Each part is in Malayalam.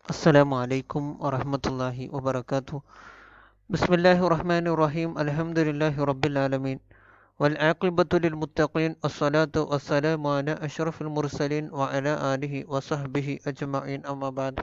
السلام عليكم ورحمة الله وبركاته بسم الله الرحمن الرحيم الحمد لله رب العالمين والعاقبة للمتقين والصلاة والسلام على أشرف المرسلين وعلى آله وصحبه أجمعين أما بعد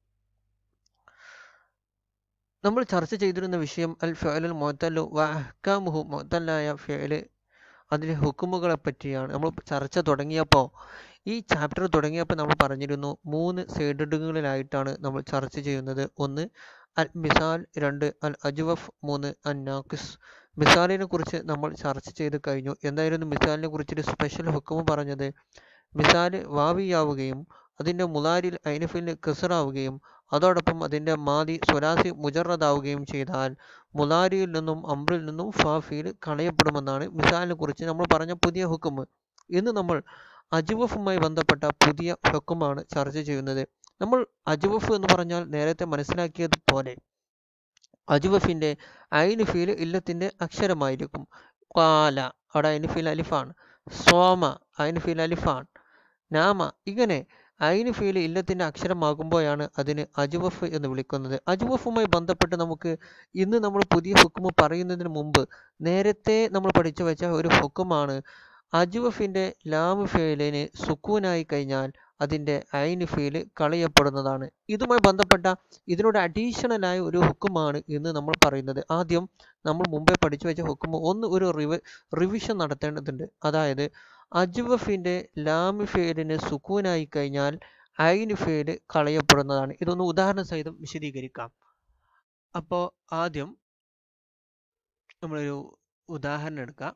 നമ്മൾ ചർച്ച ചെയ്തിരുന്ന വിഷയം അൽ ഫിഅലുൽ മുഅത്തലു വ അഹ്കാമുഹു മുഅത്തലായ ഫിഅല് അതിലെ ഹുക്കുമുകളെ പറ്റിയാണ് നമ്മൾ ചർച്ച തുടങ്ങിയപ്പോൾ ഈ ചാപ്റ്റർ തുടങ്ങിയപ്പോൾ നമ്മൾ പറഞ്ഞിരുന്നു മൂന്ന് സൈഡുകളിലായിട്ടാണ് നമ്മൾ ചർച്ച ചെയ്യുന്നത് ഒന്ന് അൽ മിസാൽ രണ്ട് അൽ അജ്വഫ് മൂന്ന് അൻ നാക്കിസ് മിസാലിനെ കുറിച്ച് നമ്മൾ ചർച്ച ചെയ്ത് കഴിഞ്ഞു എന്തായിരുന്നു മിസാലിനെ കുറിച്ചൊരു സ്പെഷ്യൽ ഹുക്കുമ് പറഞ്ഞത് മിസാൽ വാവിയാവുകയും അതിൻ്റെ മുലാരിൽ ഐനഫിന് കസറാവുകയും അതോടൊപ്പം അതിൻ്റെ മാതി സ്വലാസി മുജറദാവുകയും ചെയ്താൽ മുലാരിയിൽ നിന്നും അമ്രിൽ നിന്നും ഫാഫിയിൽ കളയപ്പെടുമെന്നാണ് മിസാലിനെ കുറിച്ച് നമ്മൾ പറഞ്ഞ പുതിയ ഹുക്കുമ് ഇന്ന് നമ്മൾ അജുവഫുമായി ബന്ധപ്പെട്ട പുതിയ ഹുക്കുമാണ് ചർച്ച ചെയ്യുന്നത് നമ്മൾ അജുവഫ് എന്ന് പറഞ്ഞാൽ നേരത്തെ മനസ്സിലാക്കിയതുപോലെ അജുവഫിൻ്റെ ഐന് ഫീൽ ഇല്ലത്തിൻ്റെ അക്ഷരമായിരിക്കും കാല അവിടെ ഐന് ഫീൽ അലിഫാണ് സോമ ഐന് ഫീൽ അലിഫാണ് നാമ ഇങ്ങനെ ഐന് ഫീൽ ഇല്ലത്തിൻ്റെ അക്ഷരമാകുമ്പോഴാണ് അതിന് അജുവഫ് എന്ന് വിളിക്കുന്നത് അജുവഫുമായി ബന്ധപ്പെട്ട് നമുക്ക് ഇന്ന് നമ്മൾ പുതിയ ഹുക്കുമ് പറയുന്നതിന് മുമ്പ് നേരത്തെ നമ്മൾ പഠിച്ചു വെച്ച ഒരു ഹുക്കുമാണ് അജുവഫിൻ്റെ ലാമ് ഫീലിന് സുക്കൂനായി കഴിഞ്ഞാൽ അതിൻ്റെ ഐന് ഫീല് കളയപ്പെടുന്നതാണ് ഇതുമായി ബന്ധപ്പെട്ട ഇതിനോട് അഡീഷണലായ ഒരു ഹുക്കുമാണ് ഇന്ന് നമ്മൾ പറയുന്നത് ആദ്യം നമ്മൾ മുമ്പേ പഠിച്ചു വെച്ച ഹുക്കുമ് ഒന്ന് ഒരു റിവ റിവിഷൻ നടത്തേണ്ടതുണ്ട് അതായത് അജുവഫിൻ്റെ ലാമ് ഫീലിന് സുക്കൂനായി കഴിഞ്ഞാൽ ഐന് ഫീല് കളയപ്പെടുന്നതാണ് ഇതൊന്ന് ഉദാഹരണ സഹിതം വിശദീകരിക്കാം അപ്പോൾ ആദ്യം നമ്മളൊരു ഉദാഹരണം എടുക്കാം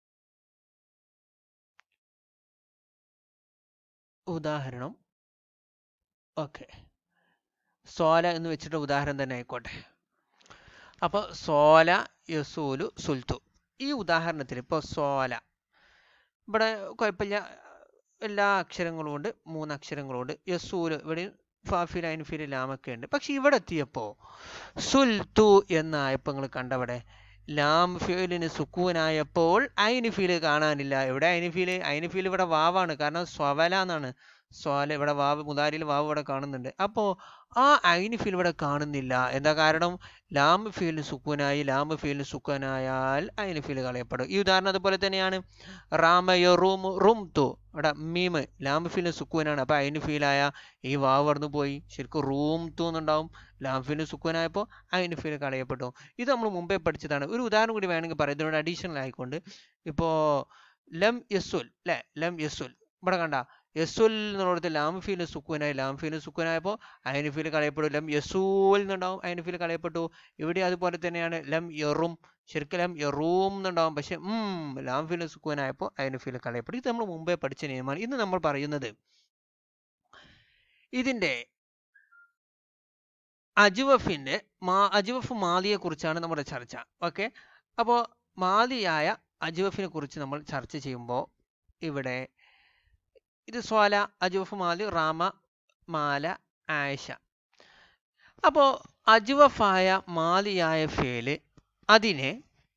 ഉദാഹരണം ഓക്കെ സോല എന്ന് വെച്ചിട്ട് ഉദാഹരണം തന്നെ ആയിക്കോട്ടെ അപ്പോൾ സോല യസൂലു സുൽത്തു ഈ ഉദാഹരണത്തിൽ ഇപ്പോൾ സോല ഇവിടെ കുഴപ്പമില്ല എല്ലാ അക്ഷരങ്ങളും ഉണ്ട് മൂന്ന് അക്ഷരങ്ങളും ഉണ്ട് യസൂല് ഇവിടെ ഫാഫിൽ അൻഫിൽ ലാമൊക്കെ ഉണ്ട് പക്ഷെ ഇവിടെ എത്തിയപ്പോൾ സുൽത്തു എന്നായപ്പോൾ നിങ്ങൾ കണ്ടവിടെ ലാം ഫീലിന് സുക്കൂനായപ്പോൾ ഐന് ഫീല് കാണാനില്ല ഇവിടെ ഐന് ഫീല് ഐന് ഫീൽ ഇവിടെ വാവാണ് കാരണം സ്വവല എന്നാണ് സ്വാല ഇവിടെ വാവ് മുതാരിൽ വാവ് ഇവിടെ കാണുന്നുണ്ട് അപ്പോൾ ആ ഐന് ഫീൽ ഇവിടെ കാണുന്നില്ല എന്താ കാരണം ലാം ഫീലിന് സുക്കൂനായി ലാം ഫീലിന് സുക്കൂനായാൽ ഐന് ഫീൽ കളയപ്പെടും ഈ ഉദാഹരണം അതുപോലെ തന്നെയാണ് റാമയോ റൂം റൂം തു ഇവിടെ മീമ് ലാം ഫീലിന് സുക്കൂനാണ് അപ്പോൾ ഐന് ഫീലായ ഈ വാവ് വന്നു പോയി ശരിക്കും റൂം തു എന്നുണ്ടാവും ലാം ഫീലിന് സുക്കൂനായപ്പോൾ ഐന് ഫീൽ കളയപ്പെട്ടു ഇത് നമ്മൾ മുമ്പേ പഠിച്ചതാണ് ഒരു ഉദാഹരണം കൂടി വേണമെങ്കിൽ പറയാം ഇതിനോട് അഡീഷണൽ ആയിക്കൊണ്ട് ഇപ്പോൾ ലം യസുൽ അല്ലേ ലം യസുൽ ഇവിടെ കണ്ട യസുൽ എന്നുള്ളത് ലാം ഫീൽ സുക്കൂനായി ലാം ഫീൽ സുക്കൂനായപ്പോൾ അയിന് ഫീൽ കളയപ്പെടും ലം യസൂൽ എന്നുണ്ടാവും അയിന് ഫീൽ കളയപ്പെട്ടു ഇവിടെ അതുപോലെ തന്നെയാണ് ലം യറും ശരിക്കും ലം യറൂം എന്നുണ്ടാവും പക്ഷെ ഉം ലാം ഫീൽ സുക്കൂനായപ്പോൾ അയിന് ഫീൽ കളയപ്പെടും ഇത് നമ്മൾ മുമ്പേ പഠിച്ച നിയമമാണ് ഇന്ന് നമ്മൾ പറയുന്നത് ഇതിൻ്റെ അജുവഫിൻ്റെ മാ അജുവഫ് മാലിയെ കുറിച്ചാണ് നമ്മുടെ ചർച്ച ഓക്കെ അപ്പോൾ മാലിയായ അജുവഫിനെ കുറിച്ച് നമ്മൾ ചർച്ച ചെയ്യുമ്പോൾ ഇവിടെ ഇത് സ്വാല അജുവഫ് മാലി റാമ മാല ആയിഷ അപ്പോൾ അജുവഫായ മാലിയായ ഫേല് അതിനെ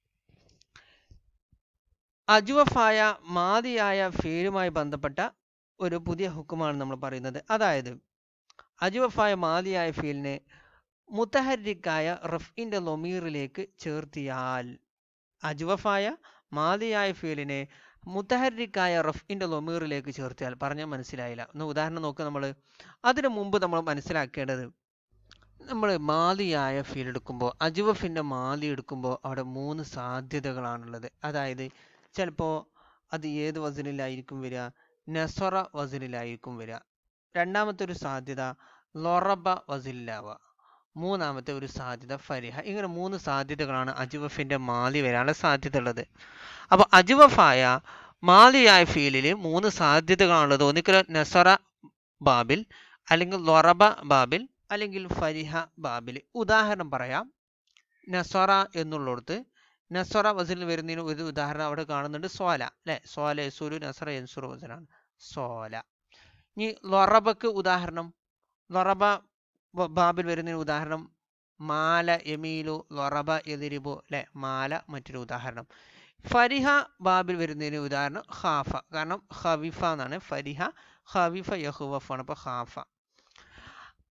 അജുവഫായ മാലിയായ ഫേലുമായി ബന്ധപ്പെട്ട ഒരു പുതിയ ഹുക്കുമാണ് നമ്മൾ പറയുന്നത് അതായത് അജുവഫായ മാലിയായ ഫീലിനെ മുത്തഹരിക്കായ റഫിൻ്റെ ലൊമീറിലേക്ക് ചേർത്തിയാൽ അജുവഫായ മാലിയായ ഫീലിനെ മുത്തഹരിക്കായ റഫിൻ്റെ ലൊമീറിലേക്ക് ചേർത്തിയാൽ പറഞ്ഞാൽ മനസ്സിലായില്ല ഒന്ന് ഉദാഹരണം നോക്കുക നമ്മൾ അതിനു മുമ്പ് നമ്മൾ മനസ്സിലാക്കേണ്ടത് നമ്മൾ മാലിയായ ഫീൽ എടുക്കുമ്പോൾ അജുവഫിൻ്റെ മാലി എടുക്കുമ്പോൾ അവിടെ മൂന്ന് സാധ്യതകളാണുള്ളത് അതായത് ചിലപ്പോൾ അത് ഏത് വസനിലായിരിക്കും വരിക നസറ വസനിലായിരിക്കും വരിക രണ്ടാമത്തെ ഒരു സാധ്യത ലൊറബ വസിലാവുക മൂന്നാമത്തെ ഒരു സാധ്യത ഫരിഹ ഇങ്ങനെ മൂന്ന് സാധ്യതകളാണ് അജുവഫിൻ്റെ മാലി വരാനുള്ള സാധ്യത ഉള്ളത് അപ്പോൾ അജുവഫായ മാലിയായ ഫീലിൽ മൂന്ന് സാധ്യതകളാണുള്ളത് ഒന്നിക്കൽ നസറ ബാബിൽ അല്ലെങ്കിൽ ലൊറബ ബാബിൽ അല്ലെങ്കിൽ ഫരിഹ ബാബിൽ ഉദാഹരണം പറയാം നസറ എന്നുള്ളിടത്ത് നസറ വസിൽ വരുന്നതിന് ഒരു ഉദാഹരണം അവിടെ കാണുന്നുണ്ട് സോല അല്ലെ സോല യസൂരു നസറ യൻസുറു വസനാണ് സോല ഇനി ലൊറബക്ക് ഉദാഹരണം ലൊറബ ബാബിൽ വരുന്നതിന് ഉദാഹരണം മാല യമീലു ലൊറബ എതിരിബു അല്ലെ മാല മറ്റൊരു ഉദാഹരണം ഫരിഹ ബാബിൽ വരുന്നതിന് ഉദാഹരണം ഖാഫ കാരണം ഖവിഫ എന്നാണ് ഫരിഹ ഖവിഫ യഹുവഫ് ആണ് അപ്പോൾ ഖാഫ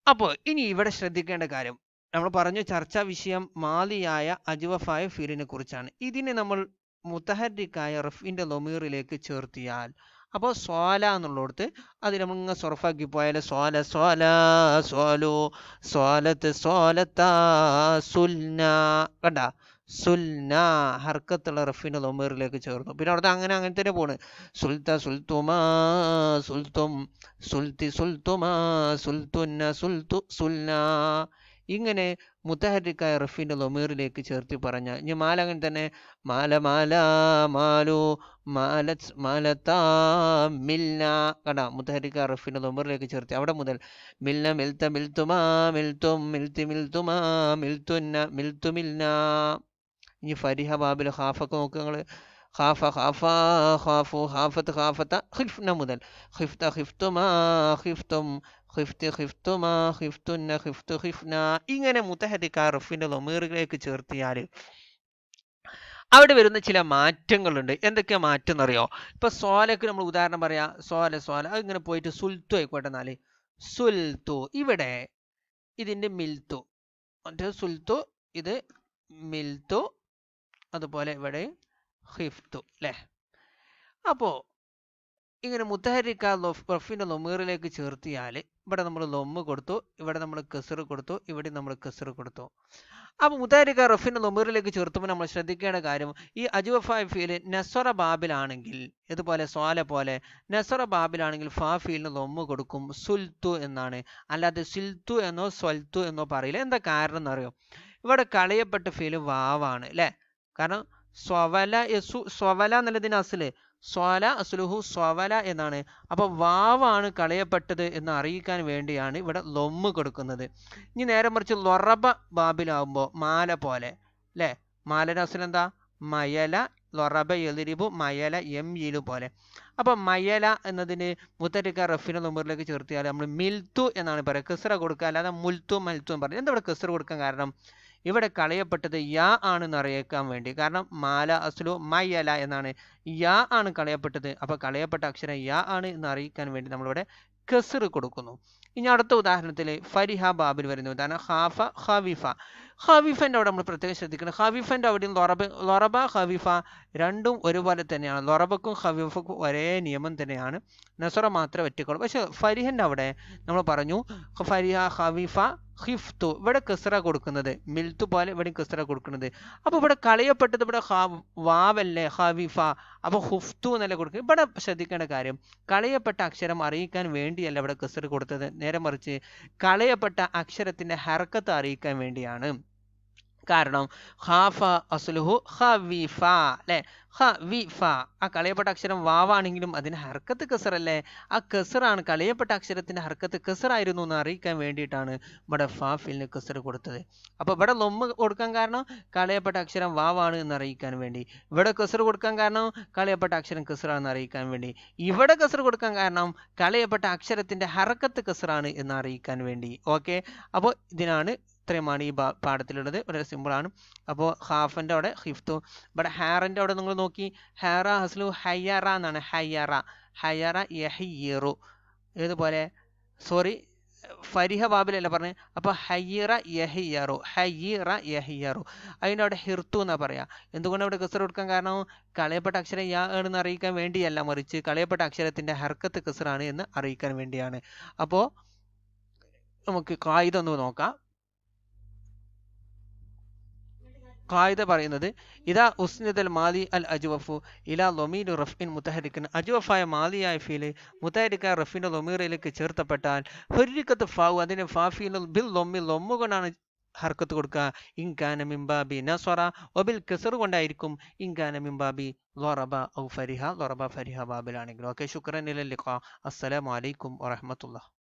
അപ്പോൾ ഇനി ഇവിടെ ശ്രദ്ധിക്കേണ്ട കാര്യം നമ്മൾ പറഞ്ഞു ചർച്ചാ വിഷയം മാലിയായ അജുവഫായ ഫീലിനെ കുറിച്ചാണ് ഇതിനെ നമ്മൾ മുത്തഹരിക്കായ റഫിന്റെ ലൊമീറിലേക്ക് ചേർത്തിയാൽ അപ്പോൾ സ്വാല എന്നുള്ളിടത്ത് അത് നമ്മൾ ഇങ്ങനെ സൊറഫാക്കി പോയാൽ സ്വാല സ്വാല സ്വാലു സ്വാലത്ത് സ്വാലത്താ സുൽന കണ്ട സുൽന ഹർക്കത്തുള്ള റഫിന്റെ ലൊമീറിലേക്ക് ചേർന്നു പിന്നെ അവിടുത്തെ അങ്ങനെ അങ്ങനെ തന്നെ പോണ് സുൽത്ത സുൽത്തുമാ സുൽത്തും സുൽത്തി സുൽത്തുമാ സുൽത്തുന്ന സുൽത്തു സുൽന ഇങ്ങനെ മുത്തഹരിക്കായ റഫിന്റെ ലൊമീറിലേക്ക് ചേർത്തി പറഞ്ഞ ഇനി മാല അങ്ങനെ തന്നെ മാല മാല മാലു മാല മാലത്താ മിൽന കണ്ട മുത്തഹരിക്ക റഫിന്റെ ലൊമീറിലേക്ക് ചേർത്തി അവിടെ മുതൽ മിൽന മിൽത്ത മിൽത്തുമാ മിൽത്തും മിൽത്തി മിൽത്തുമാ മിൽത്തുന്ന മിൽത്തു മിൽന ഇനി ഫരിഹ ബാബിൽ ഹാഫൊക്കെ നോക്കുക നിങ്ങൾ ഖാഫ ഖാഫ ഖാഫു ഖാഫത്ത് ഖാഫത്ത ഖിഫ്ന മുതൽ ഖിഫ്ത ഖിഫ്തുമാ ഖിഫ്തും ഖിഫ്തി ഖിഫ്തുമാ ഖിഫ്തുന്ന ഖിഫ്തു ഖിഫ്ന ഇങ്ങനെ മുത്തഹരിക്ക റഫിന്റെ ലൊമീറിലേക്ക് ചേർത്തിയാൽ അവിടെ വരുന്ന ചില മാറ്റങ്ങളുണ്ട് എന്തൊക്കെയാ മാറ്റം എന്നറിയോ ഇപ്പൊ സോലക്ക് നമ്മൾ ഉദാഹരണം പറയാ സോല സോല അത് ഇങ്ങനെ പോയിട്ട് സുൽത്തു ആയിക്കോട്ടെ എന്നാല് സുൽത്തു ഇവിടെ ഇതിന്റെ മിൽത്തു മറ്റേ സുൽത്തു ഇത് മിൽത്തു അതുപോലെ ഇവിടെ ഹിഫ്തു അല്ലേ അപ്പോ ഇങ്ങനെ മുത്തഹരിക്ക റഫിന്റെ ലൊമീറിലേക്ക് ചേർത്തിയാൽ ഇവിടെ നമ്മൾ ലൊമ്മ് കൊടുത്തു ഇവിടെ നമ്മൾ കെസർ കൊടുത്തു ഇവിടെ നമ്മൾ കെസർ കൊടുത്തു അപ്പൊ മുത്തഹരിക്ക റഫിന്റെ ലൊമീറിലേക്ക് ചേർത്തുമ്പോൾ നമ്മൾ ശ്രദ്ധിക്കേണ്ട കാര്യം ഈ അജുവഫായ് ഫീല് നസറ ബാബിലാണെങ്കിൽ ഇതുപോലെ സ്വാല പോലെ നസറ ബാബിലാണെങ്കിൽ ഫാ ഫീലിന് ലൊമ്മ് കൊടുക്കും സുൽത്തു എന്നാണ് അല്ലാതെ സിൽത്തു എന്നോ സ്വൽത്തു എന്നോ പറയില്ല എന്താ കാരണം എന്നറിയോ ഇവിടെ കളയപ്പെട്ട ഫീല് വാവാണ് അല്ലേ കാരണം സ്വവല യസു സ്വവല എന്നുള്ളതിന് അസില് സ്വല അസുലുഹു സ്വവല എന്നാണ് അപ്പൊ വാവാണ് കളയപ്പെട്ടത് എന്ന് അറിയിക്കാൻ വേണ്ടിയാണ് ഇവിടെ ലൊമ്മ് കൊടുക്കുന്നത് ഇനി നേരെ മറിച്ച് ലൊറബ ബാബിലാവുമ്പോൾ മാല പോലെ അല്ലേ മാലയുടെ അസുൽ എന്താ മയല ലൊറബ എതിരിബു മയല എം ഇലു പോലെ അപ്പൊ മയല എന്നതിന് മുത്തരിക്ക റഫിന് നമ്പറിലേക്ക് ചേർത്തിയാൽ നമ്മൾ മിൽത്തു എന്നാണ് പറയുക കെസറ കൊടുക്കുക അല്ലാതെ മുൽത്തു മൽത്തു പറയും എന്താ ഇവിടെ കെസറ കൊടുക്കാൻ കാരണം ഇവിടെ കളയപ്പെട്ടത് യാ ആണെന്ന് അറിയിക്കാൻ വേണ്ടി കാരണം മാല അസ്ലു മയല എന്നാണ് യാ ആണ് കളയപ്പെട്ടത് അപ്പൊ കളയപ്പെട്ട അക്ഷരം യാ ആണ് എന്ന് അറിയിക്കാൻ വേണ്ടി നമ്മളിവിടെ കെസർ കൊടുക്കുന്നു ഇനി അടുത്ത ഉദാഹരണത്തിൽ ഫരിഹ ബാബിൽ വരുന്ന ഉദാഹരണം ഹാഫ ഹവിഫ ഹവിഫന്റെ അവിടെ നമ്മൾ പ്രത്യേകം ശ്രദ്ധിക്കണം ഹവിഫന്റെ അവിടെയും ലൊറബ ലൊറബ ഹവിഫ രണ്ടും ഒരുപോലെ തന്നെയാണ് ലൊറബക്കും ഹവിഫക്കും ഒരേ നിയമം തന്നെയാണ് നസറ മാത്രമേ ഒറ്റക്കുള്ളൂ പക്ഷെ ഫരിഹന്റെ അവിടെ നമ്മൾ പറഞ്ഞു ഫരിഹ ഹവിഫ ഹിഫ്തു ഇവിടെ കെസറ കൊടുക്കുന്നത് മിൽത്തു പോലെ ഇവിടെ കെസറ കൊടുക്കുന്നത് അപ്പൊ ഇവിടെ കളയപ്പെട്ടത് ഇവിടെ വാവല്ലേ ഹവിഫ അപ്പൊ ഹുഫ്തു എന്നല്ലേ കൊടുക്കുന്നത് ഇവിടെ ശ്രദ്ധിക്കേണ്ട കാര്യം കളയപ്പെട്ട അക്ഷരം അറിയിക്കാൻ വേണ്ടിയല്ല ഇവിടെ കെസർ കൊടുത്തത് നേരെ മറിച്ച് കളയപ്പെട്ട അക്ഷരത്തിന്റെ ഹർക്കത്ത് അറിയിക്കാൻ വേണ്ടിയാണ് കാരണം ഹാഫ അസുലുഹു ഹവിഫ അല്ലെ ഹവിഫ ആ കളയപ്പെട്ട അക്ഷരം വാവാണെങ്കിലും അതിന് ഹർക്കത്ത് കസറല്ലേ ആ കസറാണ് കളയപ്പെട്ട അക്ഷരത്തിന്റെ ഹർക്കത്ത് കസറായിരുന്നു എന്ന് അറിയിക്കാൻ വേണ്ടിയിട്ടാണ് ഇവിടെ ഫാഫിലിന് കസർ കൊടുത്തത് അപ്പൊ ഇവിടെ ലൊമ്മ് കൊടുക്കാൻ കാരണം കളയപ്പെട്ട അക്ഷരം വാവാണ് എന്ന് അറിയിക്കാൻ വേണ്ടി ഇവിടെ കസർ കൊടുക്കാൻ കാരണം കളയപ്പെട്ട അക്ഷരം കസറാണെന്ന് അറിയിക്കാൻ വേണ്ടി ഇവിടെ കസർ കൊടുക്കാൻ കാരണം കളയപ്പെട്ട അക്ഷരത്തിന്റെ ഹർക്കത്ത് കസറാണ് എന്ന് അറിയിക്കാൻ വേണ്ടി ഓക്കെ അപ്പോൾ ഇതിനാണ് ഇത്രയുമാണ് ഈ പാഠത്തിലുള്ളത് വളരെ സിമ്പിളാണ് അപ്പോൾ ഹാഫിൻ്റെ അവിടെ ഹിഫ്തു ഇവിടെ ഹാറിൻ്റെ അവിടെ നിങ്ങൾ നോക്കി ഹാറ ഹസ്ലു ഹയ്യറ എന്നാണ് ഹയ്യറ ഹയ്യറ യഹിയറു ഇതുപോലെ സോറി ഫരിഹ ബാബിലല്ല പറഞ്ഞത് അപ്പോൾ ഹയ്യറ യഹിയറു ഹയ്യറ യഹിയറു അതിൻ്റെ അവിടെ ഹിർത്തു എന്നാ പറയാ എന്തുകൊണ്ട് അവിടെ കസർ കൊടുക്കാൻ കാരണം കളയപ്പെട്ട അക്ഷരം യാ എന്ന് അറിയിക്കാൻ വേണ്ടിയല്ല മറിച്ച് കളയപ്പെട്ട അക്ഷരത്തിന്റെ ഹർക്കത്ത് കസറാണ് എന്ന് അറിയിക്കാൻ വേണ്ടിയാണ് അപ്പോൾ നമുക്ക് കായിക ഒന്ന് നോക്കാം ഖായിദ പറയുന്നത് ഇതാ ഉസ്നിദൽ മാലി അൽ അജ്വഫു ഇലാ ലൊമീൻ റഫ്ഇൻ മുത്തഹരിക്കൻ അജ്വഫായ മാലിയായ ഫീല് മുത്തഹരിക്ക റഫിന്റെ ലൊമീറിലേക്ക് ചേർത്തപ്പെട്ടാൽ ഹുരിക്കത്ത് ഫാവു അതിന് ഫാഫീൽ ബിൽ ലൊമ്മി ലൊമ്മു കൊണ്ടാണ് ഹർക്കത്ത് കൊടുക്കുക ഇൻകാന മിംബാബി നസ്വറ ഒബിൽ കെസർ കൊണ്ടായിരിക്കും ഇൻകാന മിംബാബി ലൊറബ ഔ ഫരിഹ ലൊറബ ഫരിഹ ബാബിലാണെങ്കിലും ഓക്കെ ശുക്രൻ ഇലല്ലിഖ അസ്സലാമു അലൈക്കും വറഹമത്തുള്ള